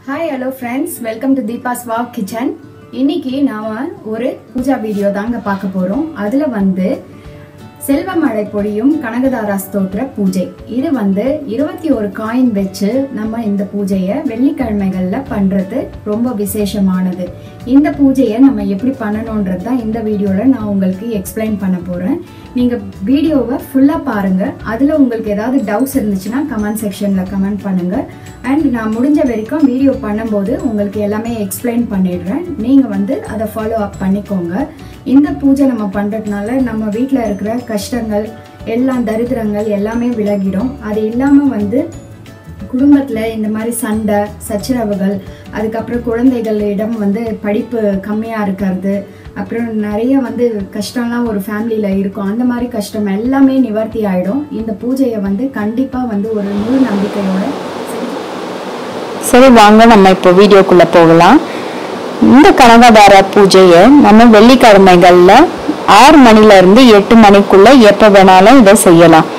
hi hello friends welcome to Deepa's walk kitchen இன்னைக்கு நாம ஒரு பூஜா வீடியோ தாங்க பார்க்க போறோம் அதுல வந்து செல்வமழை பொழியும் கனகதாரா ஸ்தோத்திர பூஜை இது வந்து இருபத்தி ஒரு காயின் வச்சு நம்ம இந்த பூஜையை வெள்ளிக்கிழமைகள்ல பண்றது ரொம்ப விசேஷமானது இந்த பூஜையை நம்ம எப்படி பண்ணணுன்றது தான் இந்த வீடியோல நான் உங்களுக்கு எக்ஸ்பிளைன் பண்ண போறேன் நீங்க வீடியோவை ஃபுல்லா பாருங்க அதுல உங்களுக்கு ஏதாவது டவுட்ஸ் இருந்துச்சுன்னா கமெண்ட் செக்ஷன்ல கமெண்ட் பண்ணுங்க அண்ட் நான் முடிஞ்ச வரைக்கும் வீடியோ பண்ணும்போது உங்களுக்கு எல்லாமே எக்ஸ்பிளைன் பண்ணிடுறேன் நீங்க வந்து அதை ஃபாலோ அப் பண்ணிக்கோங்க இந்த பூஜை நம்ம பண்றதுனால நம்ம வீட்டில் இருக்கிற கஷ்டங்கள் எல்லாம் தரித்திரங்கள் எல்லாமே விலகிடும் அது இல்லாமல் வந்து குடும்பத்தில் இந்த மாதிரி சண்டை சச்சரவுகள் அதுக்கப்புறம் குழந்தைகளிடம் வந்து படிப்பு கம்மியாக இருக்கிறது அப்புறம் நிறைய வந்து கஷ்டம்லாம் ஒரு ஃபேமிலியில் இருக்கும் அந்த மாதிரி கஷ்டம் எல்லாமே நிவர்த்தி ஆகிடும் இந்த பூஜையை வந்து கண்டிப்பாக வந்து ஒரு முழு நம்பிக்கையோட செஞ்சு சரி வாங்க நம்ம இப்போ வீடியோக்குள்ள போகலாம் இந்த கனகதார பூஜையை நம்ம வெள்ளிக்கிழமைகள்ல ஆறு மணில இருந்து எட்டு மணிக்குள்ள எப்ப வேணாலும் இதை செய்யலாம்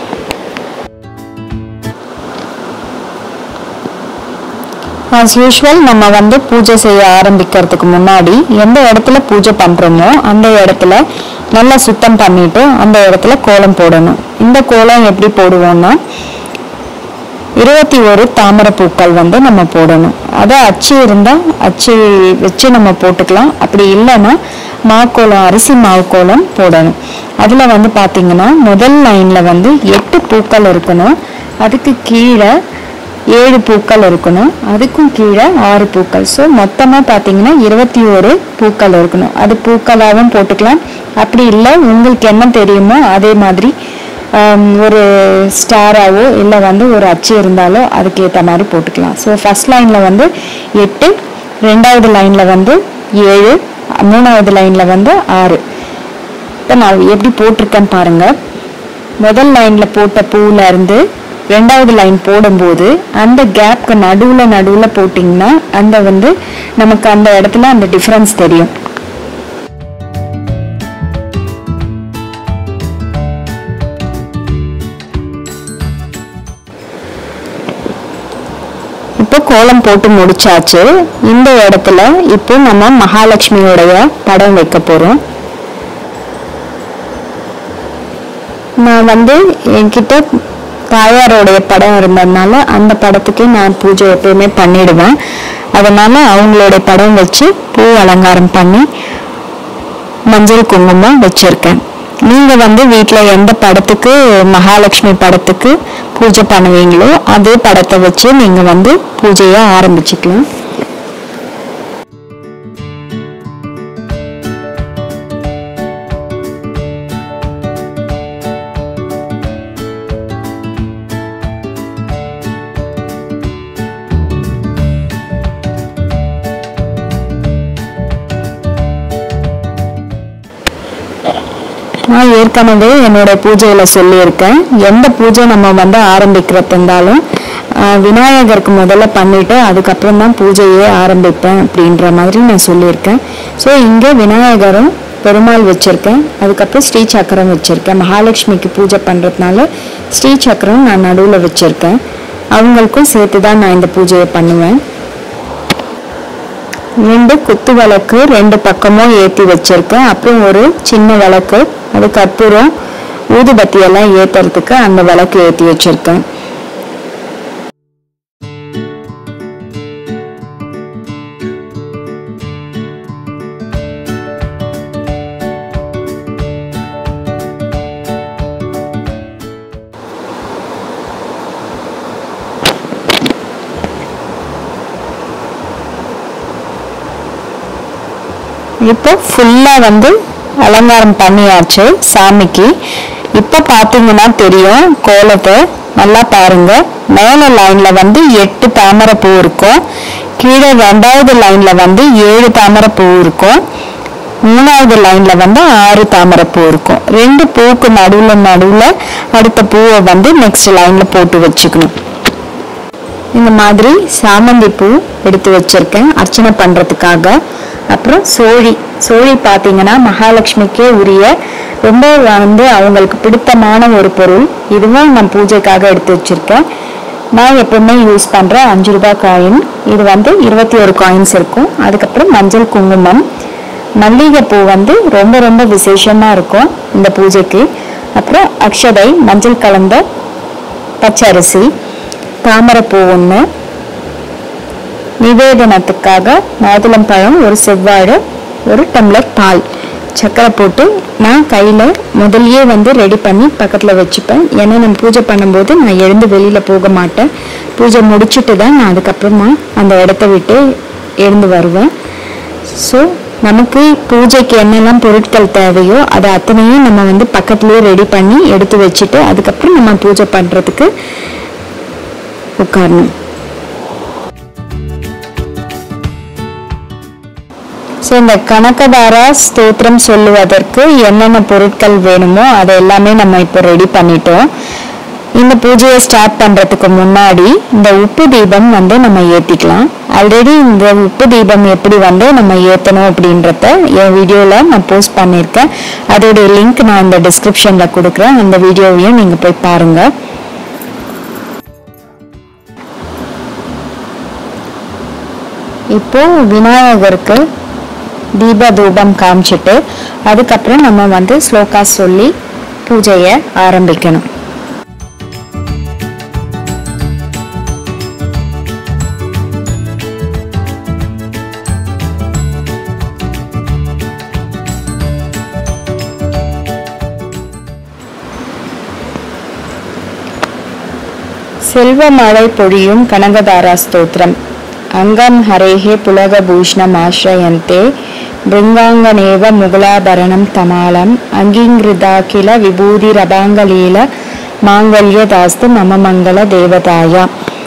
ஆஸ் யூஷுவல் நம்ம வந்து பூஜை செய்ய ஆரம்பிக்கிறதுக்கு முன்னாடி எந்த இடத்துல பூஜை பண்றோமோ அந்த இடத்துல நல்லா சுத்தம் பண்ணிட்டு அந்த இடத்துல கோலம் போடணும் இந்த கோலம் எப்படி போடுவோம்னா இருபத்தி ஒரு தாமரை பூக்கள் வந்து நம்ம போடணும் அதை அச்சு இருந்தால் அச்சு வச்சு நம்ம போட்டுக்கலாம் அப்படி இல்லைன்னா மாக்கோலம் அரிசி மாவு கோலம் போடணும் அதில் வந்து பார்த்தீங்கன்னா முதல் லைனில் வந்து எட்டு பூக்கள் இருக்கணும் அதுக்கு கீழே ஏழு பூக்கள் இருக்கணும் அதுக்கும் கீழே ஆறு பூக்கள் ஸோ மொத்தமாக பார்த்தீங்கன்னா இருபத்தி ஒரு பூக்கள் இருக்கணும் அது பூக்களாகவும் போட்டுக்கலாம் அப்படி இல்லை உங்களுக்கு என்ன தெரியுமோ அதே மாதிரி ஆம், ஒரு ஸ்டாராவோ இல்லை வந்து ஒரு அச்சு இருந்தாலோ அதுக்கு ஏற்ற மாதிரி போட்டுக்கலாம் ஸோ ஃபர்ஸ்ட் லைனில் வந்து எட்டு ரெண்டாவது லைனில் வந்து ஏழு மூணாவது லைனில் வந்து ஆறு இப்போ நான் எப்படி போட்டிருக்கேன்னு பாருங்க முதல் லைனில் போட்ட பூவில் இருந்து ரெண்டாவது லைன் போடும்போது அந்த கேப்க்கு நடுவில் நடுவில் போட்டிங்கன்னா அந்த வந்து நமக்கு அந்த இடத்துல அந்த டிஃப்ரென்ஸ் தெரியும் இப்போ கோலம் போட்டு முடிச்சாச்சு இந்த இடத்துல இப்போ நம்ம மகாலட்சுமியோடைய படம் வைக்க போறோம் நான் வந்து என்கிட்ட தாயாரோடைய படம் இருந்ததுனால அந்த படத்துக்கு நான் பூஜை எப்பயுமே பண்ணிடுவேன் அதனால அவங்களுடைய படம் வச்சு பூ அலங்காரம் பண்ணி மஞ்சள் குங்குமம் வச்சிருக்கேன் நீங்க வந்து வீட்ல எந்த படத்துக்கு மகாலட்சுமி படத்துக்கு பூஜை பண்ணுவீங்களோ அதே படத்தை வச்சு நீங்க வந்து பூஜையை ஆரம்பிச்சுக்கலாம் நான் ஏற்கனவே என்னோட பூஜையில சொல்லியிருக்கேன் எந்த பூஜை நம்ம வந்து ஆரம்பிக்கிறது இருந்தாலும் ஆஹ், விநாயகருக்கு முதல்ல பண்ணிட்டு அதுக்கப்புறம் தான் பூஜையே ஆரம்பிப்பேன் அப்படின்ற மாதிரி நான் சொல்லியிருக்கேன் ஸோ இங்கே விநாயகரும் பெருமாள் வச்சிருக்கேன் அதுக்கப்புறம் ஸ்ரீ சக்கரம் வச்சிருக்கேன் மகாலட்சுமிக்கு பூஜை பண்றதுனால ஸ்ரீ சக்கரம் நான் நடுவில் வச்சிருக்கேன் அவங்களுக்கும் சேர்த்து தான் நான் இந்த பூஜையை பண்ணுவேன் ரெண்டு குத்து விளக்கு ரெண்டு பக்கமும் ஏற்றி வச்சிருக்கேன் அப்புறம் ஒரு சின்ன விளக்கு அதுக்கு அப்புறம் ஊதுபத்தி எல்லாம் ஏத்துறதுக்கு அந்த விளக்கு ஏற்றி வச்சிருக்கேன் இப்போ ஃபுல்லா வந்து அலங்காரம் பண்ணியாச்சு சாமிக்கு இப்போ பார்த்தீங்கன்னா தெரியும் கோலத்தை நல்லா பாருங்க மேல லைன்ல வந்து எட்டு தாமரை பூ இருக்கும் கீழே ரெண்டாவது லைன்ல வந்து ஏழு தாமரை பூ இருக்கும் மூணாவது லைன்ல வந்து ஆறு தாமரை பூ இருக்கும் ரெண்டு பூக்கு நடுவுல நடுவுல அடுத்த பூவை வந்து நெக்ஸ்ட் லைன்ல போட்டு வச்சுக்கணும் இந்த மாதிரி சாமந்தி பூ எடுத்து வச்சிருக்கேன் அர்ச்சனை பண்றதுக்காக அப்புறம் சோழி சோழி பார்த்தீங்கன்னா மகாலட்சுமிக்கே உரிய ரொம்ப வந்து அவங்களுக்கு பிடித்தமான ஒரு பொருள் இதுவும் நான் பூஜைக்காக எடுத்து வச்சிருக்கேன் நான் எப்பவுமே யூஸ் பண்ணுற அஞ்சு ரூபாய் காயின் இது வந்து இருபத்தி ஒரு காயின்ஸ் இருக்கும் அதுக்கப்புறம் மஞ்சள் குங்குமம் மல்லிகைப்பூ வந்து ரொம்ப ரொம்ப விசேஷமாக இருக்கும் இந்த பூஜைக்கு அப்புறம் அக்ஷதை மஞ்சள் கலந்த பச்சரிசி தாமரைப்பூ ஒன்று நிவேதனத்துக்காக மாதுளம்பழம் ஒரு செவ்வாழை ஒரு டம்ளர் பால் சக்கரை போட்டு நான் கையில் முதல்லயே வந்து ரெடி பண்ணி பக்கத்தில் வச்சுப்பேன் ஏன்னா நம்ம பூஜை பண்ணும்போது நான் எழுந்து வெளியில் போக மாட்டேன் பூஜை முடிச்சுட்டு தான் நான் அதுக்கப்புறமா அந்த இடத்த விட்டு எழுந்து வருவேன் ஸோ நமக்கு பூஜைக்கு என்னெல்லாம் பொருட்கள் தேவையோ அதை அத்தனையும் நம்ம வந்து பக்கத்துலேயே ரெடி பண்ணி எடுத்து வச்சுட்டு அதுக்கப்புறம் நம்ம பூஜை பண்ணுறதுக்கு உட்காரணும் ஸோ இந்த கனகதாரா ஸ்தோத்திரம் சொல்லுவதற்கு என்னென்ன பொருட்கள் வேணுமோ அதை எல்லாமே நம்ம இப்போ ரெடி பண்ணிட்டோம் இந்த பூஜையை ஸ்டார்ட் பண்ணுறதுக்கு முன்னாடி இந்த உப்பு தீபம் வந்து நம்ம ஏற்றிக்கலாம் ஆல்ரெடி இந்த உப்பு தீபம் எப்படி வந்து நம்ம ஏற்றணும் அப்படின்றத என் வீடியோவில் நான் போஸ்ட் பண்ணியிருக்கேன் அதோடைய லிங்க் நான் இந்த டிஸ்கிரிப்ஷனில் கொடுக்குறேன் அந்த வீடியோவையும் நீங்கள் போய் பாருங்கள் இப்போ விநாயகருக்கு தீப தூபம் காமிச்சிட்டு அதுக்கப்புறம் நம்ம வந்து ஸ்லோகா சொல்லி பூஜையை ஆரம்பிக்கணும் செல்வமழை பொழியும் கனகதாரா ஸ்தோத்திரம் அங்கம் ஹரேஹே புலகபூஷ்ணம் ஆශ්‍රயந்தே பிருங்காங்கனேவ முகுலாபரணம் தமாலம் அங்கீங்கிருதா கில விபூதிரபாங்கலீல மாங்கல்யதாஸ்து மம மங்கள தேவதாயா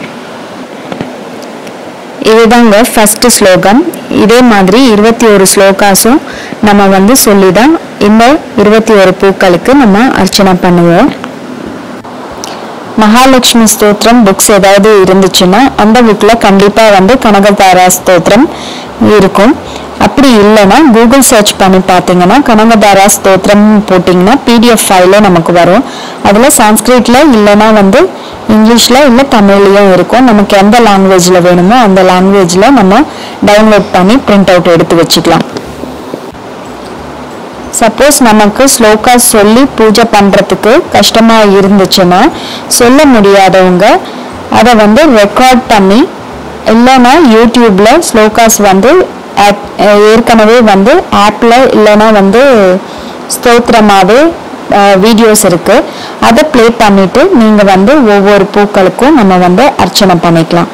இதுதாங்க ஃபர்ஸ்ட் ஸ்லோகம் இதே மாதிரி இருபத்தி ஒரு ஸ்லோகாஸும் நம்ம வந்து சொல்லி தான் இந்த இருபத்தி ஒரு பூக்களுக்கு நம்ம அர்ச்சனை பண்ணுவோம் மகாலட்சுமி ஸ்தோத்திரம் புக்ஸ் ஏதாவது இருந்துச்சுன்னா அந்த புக்கில் கண்டிப்பாக வந்து கனகதாரா ஸ்தோத்திரம் இருக்கும் அப்படி இல்லைன்னா கூகுள் சர்ச் பண்ணி பார்த்தீங்கன்னா கனகதாரா ஸ்தோத்திரம் போட்டிங்கன்னா பிடிஎஃப் ஃபைலே நமக்கு வரும் அதில் சான்ஸ்கிரிட்டில் இல்லைன்னா வந்து இங்கிலீஷில் இல்லை தமிழ்லையும் இருக்கும் நமக்கு எந்த லாங்குவேஜில் வேணுமோ அந்த லாங்குவேஜில் நம்ம டவுன்லோட் பண்ணி பிரிண்ட் அவுட் எடுத்து வச்சுக்கலாம் சப்போஸ் நமக்கு ஸ்லோகா சொல்லி பூஜை பண்ணுறதுக்கு கஷ்டமாக இருந்துச்சுன்னா சொல்ல முடியாதவங்க அதை வந்து ரெக்கார்ட் பண்ணி இல்லைன்னா யூடியூப்பில் ஸ்லோகாஸ் வந்து app- ஏற்கனவே வந்து ஆப்பில் இல்லைன்னா வந்து ஸ்தோத்திரமாகவே வீடியோஸ் இருக்குது அதை ப்ளே பண்ணிவிட்டு நீங்கள் வந்து ஒவ்வொரு பூக்களுக்கும் நம்ம வந்து அர்ச்சனை பண்ணிக்கலாம்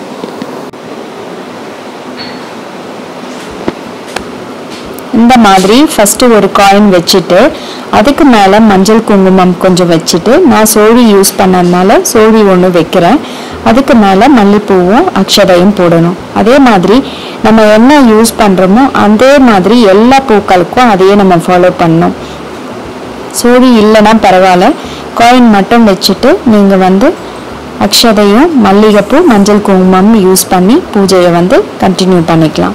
இந்த மாதிரி ஃபஸ்ட்டு ஒரு காயின் வச்சுட்டு அதுக்கு மேலே மஞ்சள் குங்குமம் கொஞ்சம் வச்சுட்டு நான் சோழி யூஸ் பண்ணதுனால சோழி ஒன்று வைக்கிறேன் அதுக்கு மேலே மல்லிப்பூவும் அக்ஷதையும் போடணும் அதே மாதிரி நம்ம என்ன யூஸ் பண்ணுறோமோ அதே மாதிரி எல்லா பூக்களுக்கும் அதையே நம்ம ஃபாலோ பண்ணணும் சோழி இல்லைன்னா பரவாயில்ல காயின் மட்டும் வச்சுட்டு நீங்கள் வந்து அக்ஷதையும் மல்லிகைப்பூ மஞ்சள் குங்குமம் யூஸ் பண்ணி பூஜையை வந்து கண்டினியூ பண்ணிக்கலாம்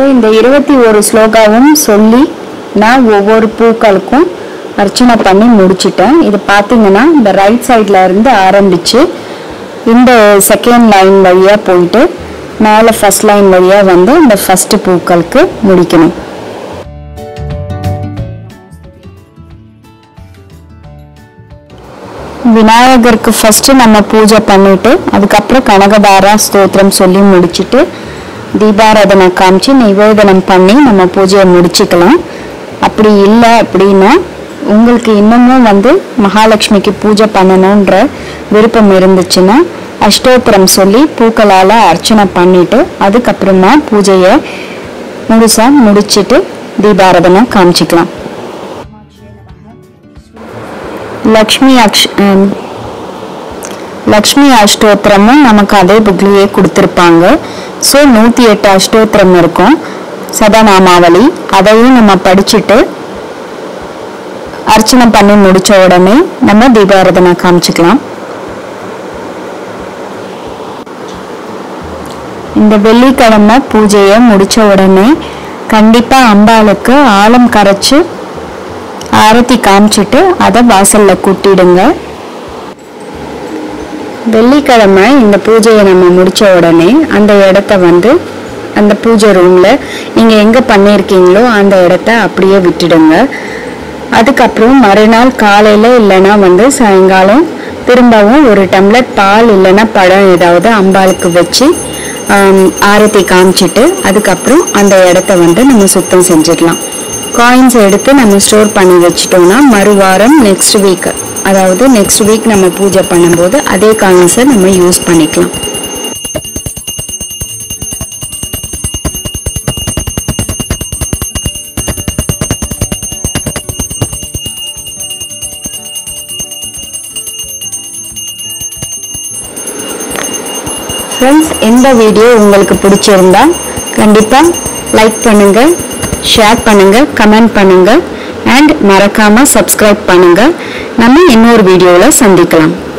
ஸோ இந்த இருபத்தி ஒரு ஸ்லோகாவும் சொல்லி நான் ஒவ்வொரு பூக்களுக்கும் அர்ச்சனை பண்ணி முடிச்சிட்டேன் இது பார்த்தீங்கன்னா இந்த ரைட் சைடில் இருந்து ஆரம்பித்து இந்த செகண்ட் லைன் வழியாக போயிட்டு மேலே ஃபர்ஸ்ட் லைன் வழியாக வந்து இந்த ஃபர்ஸ்ட் பூக்களுக்கு முடிக்கணும் விநாயகருக்கு ஃபர்ஸ்ட் நம்ம பூஜை பண்ணிட்டு அதுக்கப்புறம் கனகதாரா ஸ்தோத்திரம் சொல்லி முடிச்சிட்டு தீபாராதனை காமிச்சு நிவேதனம் பண்ணி நம்ம பூஜையை முடிச்சுக்கலாம் அப்படி இல்லை அப்படின்னா உங்களுக்கு இன்னமும் வந்து மகாலட்சுமிக்கு பூஜை பண்ணணுன்ற விருப்பம் இருந்துச்சுன்னா அஷ்டோத்திரம் சொல்லி பூக்களால் அர்ச்சனை பண்ணிட்டு அதுக்கப்புறமா பூஜையை முழுசா முடிச்சிட்டு தீபாராதனை காமிச்சிக்கலாம் லக்ஷ்மி அக்ஷ் ஹம், லக்ஷ்மி அஷ்டோத்திரமும் நமக்கு அதே புக்லேயே கொடுத்துருப்பாங்க ஸோ நூற்றி எட்டு அஷ்டோத்திரம் இருக்கும் சதநாமாவளி அதையும் நம்ம படிச்சுட்டு அர்ச்சனை பண்ணி முடிச்ச உடனே நம்ம தீபாராதனை காமிச்சுக்கலாம் இந்த வெள்ளிக்கிழமை பூஜையை முடிச்ச உடனே கண்டிப்பா அம்பாளுக்கு ஆழம் கரைச்சு ஆரத்தி காமிச்சிட்டு அதை வாசல்ல கூட்டிடுங்க வெள்ளிக்கிழமை இந்த பூஜையை நம்ம முடிச்ச உடனே அந்த இடத்த வந்து அந்த பூஜை ரூம்ல நீங்க எங்க பண்ணியிருக்கீங்களோ அந்த இடத்த அப்படியே விட்டுடுங்க அதுக்கப்புறம் மறுநாள் காலையில இல்லைன்னா வந்து சாயங்காலம் திரும்பவும் ஒரு டம்ளர் பால் இல்லைன்னா பழம் ஏதாவது அம்பாளுக்கு வச்சு ஆம், ஆரத்தி காமிச்சிட்டு அதுக்கப்புறம் அந்த இடத்த வந்து நம்ம சுத்தம் செஞ்சிடலாம் காயின்ஸ் எடுத்து நம்ம ஸ்டோர் பண்ணி வச்சிட்டோம்னா மறுவாரம் நெக்ஸ்ட் வீக் அதாவது நெக்ஸ்ட் வீக் நம்ம பூஜை பண்ணும்போது அதே காயின்ஸை நம்ம யூஸ் பண்ணிக்கலாம் ஃப்ரெண்ட்ஸ் இந்த வீடியோ உங்களுக்கு பிடிச்சிருந்தா கண்டிப்பாக லைக் பண்ணுங்க ஷேர் பண்ணுங்க கமெண்ட் பண்ணுங்க அண்ட் மறக்காம சப்ஸ்கிரைப் பண்ணுங்க நம்ம இன்னொரு வீடியோவில் சந்திக்கலாம்